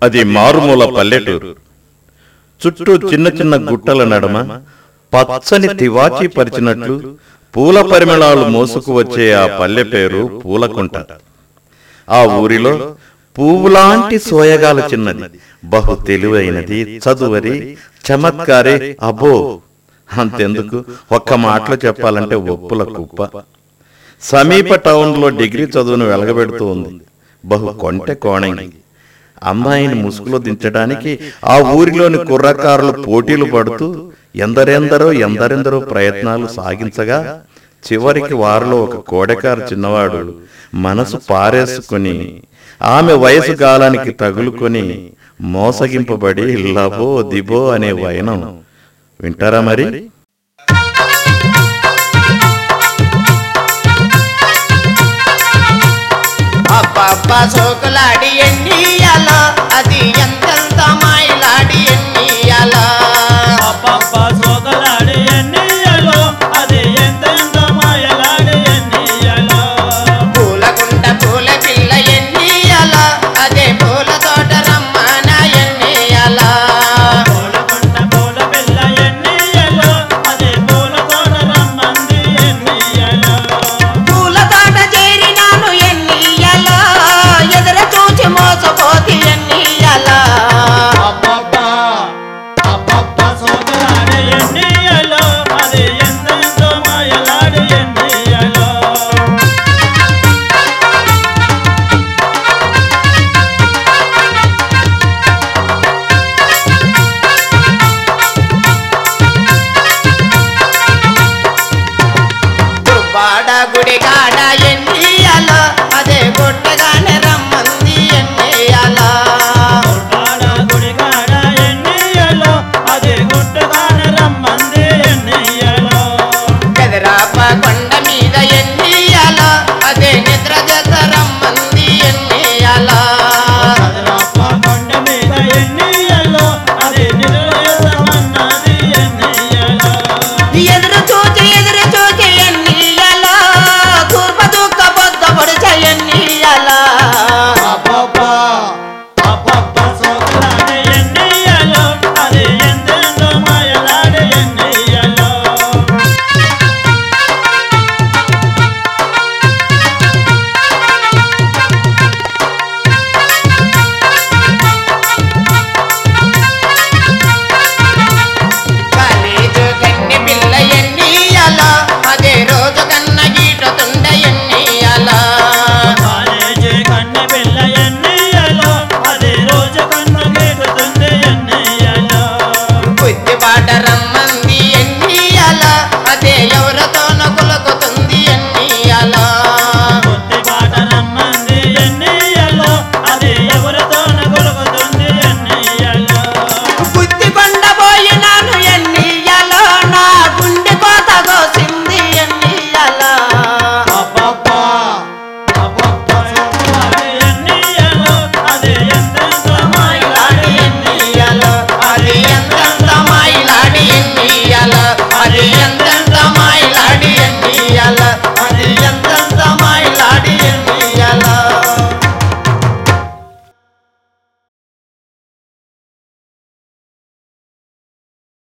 అది మారుమూల పల్లెటూరు చుట్టూ చిన్న చిన్న గుట్టల నడమ పచ్చని తివాచీ పరిచినట్లు పూల పరిమళాలు మోసుకు వచ్చే ఆ పల్లె పేరు పూలకుంట ఆ ఊరిలో పువ్వులాంటి సోయగాల చిన్నది బహు తెలివైనది చదువరి చమత్కారి అబ్బో అంతెందుకు ఒక్క మాటలో చెప్పాలంటే ఒప్పుల కుప్ప సమీప టౌన్లో డిగ్రీ చదువును వెలగబెడుతూ ఉంది బహు కొంటె కోణంగి అమ్మాయిని ముసుగులో దించడానికి ఆ ఊరిలోని కుర్రకారులు పోటీలు పడుతూ ఎందరెందరో ఎందరెందరో ప్రయత్నాలు సాగించగా చివరికి వారిలో ఒక కోడెకారు చిన్నవాడు మనసు పారేసుకుని ఆమె వయసు కాలానికి తగులుకొని మోసగింపబడి లబో దిబో అనే వైనం వింటారా మరి అబ్బబ్బా సోకులాడి ఎన్నియాలో